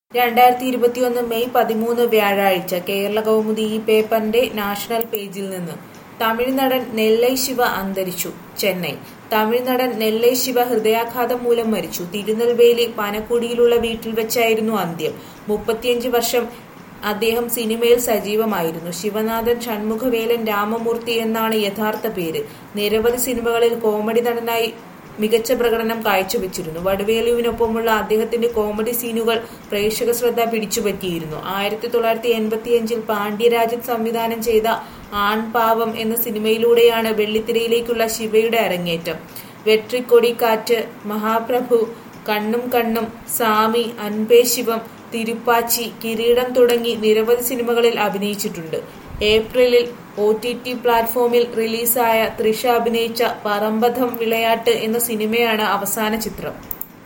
രണ്ടായിരത്തി ഇരുപത്തിയൊന്ന് മെയ് പതിമൂന്ന് വ്യാഴാഴ്ച കേരള കൗമുദി ഈ പേപ്പറിന്റെ നാഷണൽ പേജിൽ നിന്ന് തമിഴ് നടൻ നെല്ലൈ ശിവ അന്തരിച്ചു ചെന്നൈ തമിഴ് നടൻ നെല്ലൈ ശിവ ഹൃദയാഘാതം മൂലം മരിച്ചു തിരുനെൽവേലി പനക്കുടിയിലുള്ള വീട്ടിൽ വെച്ചായിരുന്നു അന്ത്യം മുപ്പത്തിയഞ്ച് വർഷം അദ്ദേഹം സിനിമയിൽ സജീവമായിരുന്നു ശിവനാഥൻ ഷൺമുഖവേലൻ രാമമൂർത്തി എന്നാണ് യഥാർത്ഥ പേര് നിരവധി സിനിമകളിൽ കോമഡി നടനായി മികച്ച പ്രകടനം കാഴ്ചവെച്ചിരുന്നു വടുവേലുവിനൊപ്പമുള്ള അദ്ദേഹത്തിന്റെ കോമഡി സീനുകൾ പ്രേക്ഷക ശ്രദ്ധ പിടിച്ചുപറ്റിയിരുന്നു ആയിരത്തി തൊള്ളായിരത്തി എൺപത്തിയഞ്ചിൽ പാണ്ഡ്യരാജൻ സംവിധാനം ചെയ്ത ആൺപാവം എന്ന സിനിമയിലൂടെയാണ് വെള്ളിത്തിരയിലേക്കുള്ള ശിവയുടെ അരങ്ങേറ്റം വെട്രിക്കൊടിക്കാറ്റ് മഹാപ്രഭു കണ്ണും കണ്ണും സാമി അൻപേ ശിവം തിരുപ്പാച്ചി കിരീടം തുടങ്ങി നിരവധി സിനിമകളിൽ അഭിനയിച്ചിട്ടുണ്ട് ഏപ്രിലിൽ ഒ ടി ടി പ്ലാറ്റ്ഫോമിൽ റിലീസായ തൃഷ അഭിനയിച്ച പറമ്പഥം വിളയാട്ട് എന്ന സിനിമയാണ് അവസാന ചിത്രം